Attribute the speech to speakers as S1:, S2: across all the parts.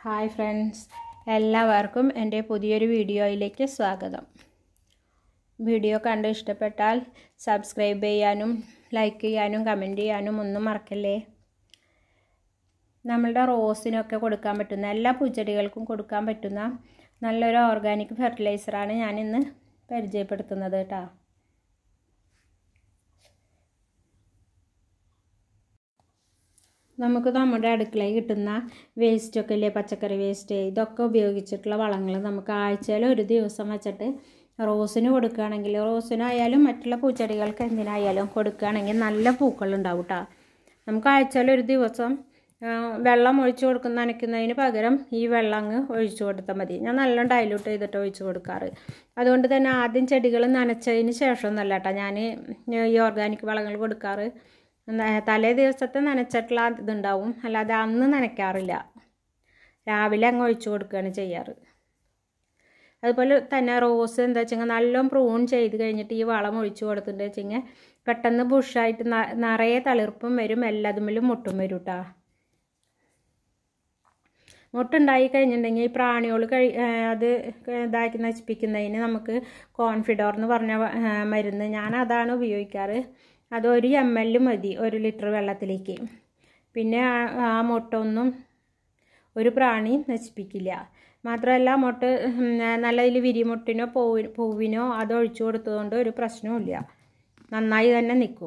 S1: hi friends എല്ലാവർക്കും എൻ്റെ പുതിയൊരു വീഡിയോയിലേക്ക് സ്വാഗതം വീഡിയോ കണ്ട് ഇഷ്ടപ്പെട്ടാൽ സബ്സ്ക്രൈബ് ചെയ്യാനും ലൈക്ക് ചെയ്യാനും കമൻറ്റ് ചെയ്യാനും ഒന്നും മറക്കല്ലേ നമ്മളുടെ റോസിനൊക്കെ കൊടുക്കാൻ പറ്റുന്ന എല്ലാ പൂച്ചെടികൾക്കും കൊടുക്കാൻ പറ്റുന്ന നല്ലൊരു ഓർഗാനിക് ഫെർട്ടിലൈസറാണ് ഞാനിന്ന് പരിചയപ്പെടുത്തുന്നത് കേട്ടോ നമുക്ക് നമ്മുടെ അടുക്കളയിൽ കിട്ടുന്ന വേസ്റ്റൊക്കെ ഇല്ലേ പച്ചക്കറി വേസ്റ്റ് ഇതൊക്കെ ഉപയോഗിച്ചിട്ടുള്ള വളങ്ങൾ നമുക്ക് ആഴ്ചയിൽ ഒരു ദിവസം വെച്ചിട്ട് റോസിന് കൊടുക്കുകയാണെങ്കിൽ റോസിനായാലും മറ്റുള്ള പൂച്ചെടികൾക്ക് എന്തിനായാലും കൊടുക്കുകയാണെങ്കിൽ നല്ല പൂക്കളുണ്ടാവും കേട്ടോ നമുക്ക് ആഴ്ചയിൽ ഒരു ദിവസം വെള്ളം ഒഴിച്ചു കൊടുക്കുന്ന നനയ്ക്കുന്നതിന് പകരം ഈ വെള്ളം അങ്ങ് ഒഴിച്ചു കൊടുത്താൽ മതി ഞാൻ നല്ല ഡൈലൂട്ട് ചെയ്തിട്ട് ഒഴിച്ചു കൊടുക്കാറ് അതുകൊണ്ട് തന്നെ ആദ്യം ചെടികൾ നനച്ചതിന് ശേഷം ഒന്നല്ല കേട്ടോ ഞാൻ ഈ ഓർഗാനിക് വളങ്ങൾ കൊടുക്കാറ് തലേ ദിവസത്തെ നനച്ചിട്ടുള്ള ഇതുണ്ടാവും അല്ലാതെ അന്ന് നനയ്ക്കാറില്ല രാവിലെ അങ്ങ് ഒഴിച്ചു കൊടുക്കുകയാണ് ചെയ്യാറ് അതുപോലെ തന്നെ റോസ് എന്താ വെച്ചെങ്കിൽ നല്ലോണം പ്രൂൺ ചെയ്ത് കഴിഞ്ഞിട്ട് ഈ വളം ഒഴിച്ചു കൊടുത്തിട്ട് വെച്ചെങ്കിൽ പെട്ടെന്ന് ബുഷായിട്ട് നിറയെ തളിർപ്പും വരും എല്ലാതുമ്മിലും മുട്ടും വരും കേട്ടോ മുട്ടുണ്ടായി കഴിഞ്ഞിട്ടുണ്ടെങ്കിൽ ഈ പ്രാണികൾ കഴി അത് ഇതാക്കി നശിപ്പിക്കുന്നതിന് നമുക്ക് കോൺഫിഡോർ എന്ന് പറഞ്ഞ മരുന്ന് ഞാൻ അതാണ് ഉപയോഗിക്കാറ് അത് ഒരു എം എൽ മതി ഒരു ലിറ്റർ വെള്ളത്തിലേക്ക് പിന്നെ ആ മുട്ടൊന്നും ഒരു പ്രാണിയും നശിപ്പിക്കില്ല മാത്രമല്ല മുട്ട നല്ല ഇതിൽ വിരിമുട്ടിനോ പൂവി പൂവിനോ അത് ഒഴിച്ചു കൊടുത്തതുകൊണ്ട് ഒരു പ്രശ്നവുമില്ല നന്നായി തന്നെ നിൽക്കും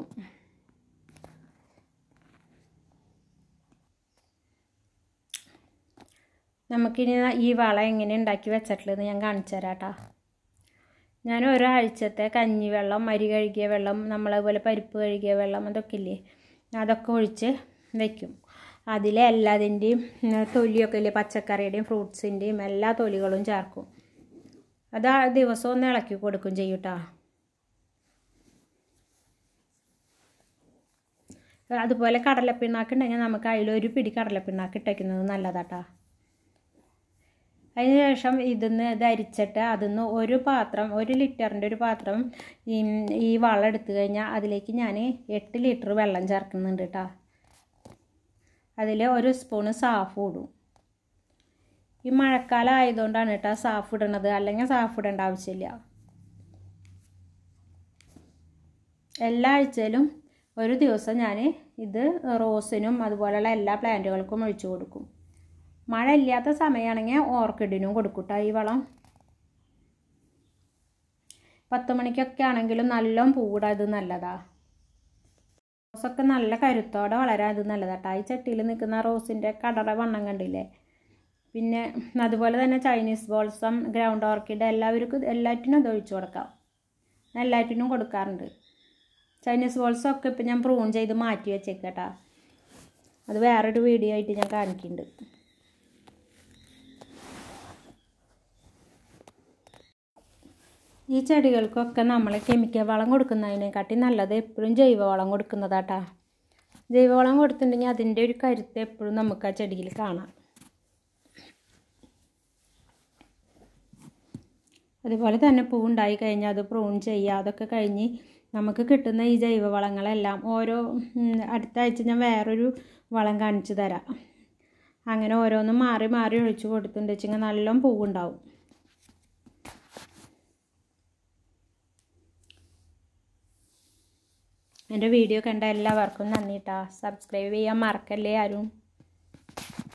S1: നമുക്കിനി ഈ വളം എങ്ങനെ ഉണ്ടാക്കി വെച്ചിട്ടുള്ളത് ഞാൻ കാണിച്ചു തരാം കേട്ടോ ഞാൻ ഒരാഴ്ചത്തെ കഞ്ഞിവെള്ളം അരി കഴുകിയ വെള്ളം നമ്മളതുപോലെ പരിപ്പ് കഴുകിയ വെള്ളം അതൊക്കെ ഇല്ലേ അതൊക്കെ ഒഴിച്ച് വയ്ക്കും അതിലെ എല്ലാതിൻ്റെയും തൊലിയൊക്കെ ഇല്ലേ പച്ചക്കറിയുടെയും ഫ്രൂട്ട്സിൻ്റെയും എല്ലാ തൊലികളും ചേർക്കും അത് ആ ദിവസം ഒന്ന് ഇളക്കി കൊടുക്കും ചെയ്യും കേട്ടോ അതുപോലെ കടലപ്പിണ്ണാക്ക് ഉണ്ടെങ്കിൽ നമുക്ക് അതിലൊരു പിടി കടലപ്പിണ്ണാക്ക് ഇട്ടയ്ക്കുന്നത് നല്ലതാട്ടോ അതിനുശേഷം ഇതിന്ന് ധരിച്ചിട്ട് അതിന്ന് ഒരു പാത്രം ഒരു ലിറ്ററിൻ്റെ ഒരു പാത്രം ഈ ഈ വളം എടുത്തു കഴിഞ്ഞാൽ അതിലേക്ക് ഞാൻ എട്ട് ലിറ്റർ വെള്ളം ചേർക്കുന്നുണ്ട് കേട്ടോ അതിൽ ഒരു സ്പൂണ് സാഫ് ഇടും ഈ മഴക്കാലം ആയതുകൊണ്ടാണ് കേട്ടോ സാഫ് ഇടണത് അല്ലെങ്കിൽ സാഫ് ഇടേണ്ട ആവശ്യമില്ല എല്ലാ ആഴ്ചയിലും ഒരു ദിവസം ഞാൻ ഇത് റോസിനും അതുപോലെയുള്ള എല്ലാ പ്ലാന്റുകൾക്കും ഒഴിച്ചു കൊടുക്കും മഴ ഇല്ലാത്ത സമയമാണെങ്കിൽ ഓർക്കിഡിനും കൊടുക്കൂട്ടോ ഈ വളം പത്ത് മണിക്കൊക്കെ ആണെങ്കിലും നല്ല പൂടാ ഇത് നല്ലതാ റോസൊക്കെ നല്ല കരുത്തോടെ വളരാൻ ഇത് നല്ലതാട്ടോ ഈ ചട്ടിയിൽ നിൽക്കുന്ന റോസിൻ്റെ കടറ വണ്ണം കണ്ടില്ലേ പിന്നെ അതുപോലെ തന്നെ ചൈനീസ് ബോൾസം ഗ്രൗണ്ട് ഓർക്കിഡ് എല്ലാവർക്കും എല്ലാറ്റിനും ഇത് ഒഴിച്ചു കൊടുക്കാം എല്ലാറ്റിനും കൊടുക്കാറുണ്ട് ചൈനീസ് ബോൾസൊക്കെ ഇപ്പം ഞാൻ പ്രൂൺ ചെയ്ത് മാറ്റി വെച്ചേക്കട്ടാ അത് വേറൊരു വീഡിയോ ആയിട്ട് ഞാൻ കാണിക്കുന്നുണ്ട് ഈ ചെടികൾക്കൊക്കെ നമ്മൾ കെമിക്കൽ വളം കൊടുക്കുന്നതിനെക്കാട്ടി നല്ലത് എപ്പോഴും ജൈവവളം കൊടുക്കുന്നതാട്ടാ ജൈവവളം കൊടുത്തിട്ടുണ്ടെങ്കിൽ അതിൻ്റെ ഒരു കരുത്ത് എപ്പോഴും നമുക്ക് ആ ചെടിയിൽ കാണാം അതുപോലെ തന്നെ പൂവുണ്ടായി കഴിഞ്ഞാൽ അത് പ്രൂൺ ചെയ്യുക അതൊക്കെ കഴിഞ്ഞ് നമുക്ക് കിട്ടുന്ന ഈ ജൈവവളങ്ങളെല്ലാം ഓരോ അടുത്ത ആഴ്ച ഞാൻ വേറൊരു വളം കാണിച്ചു തരാം അങ്ങനെ ഓരോന്നും മാറി മാറി ഒഴിച്ചു കൊടുത്തിട്ടുണ്ട് വെച്ചെങ്കിൽ നല്ലോണം പൂവുണ്ടാവും എൻ്റെ വീഡിയോ കണ്ട എല്ലാവർക്കും നന്ദി കേട്ടോ സബ്സ്ക്രൈബ് ചെയ്യാൻ മറക്കല്ലേ ആരും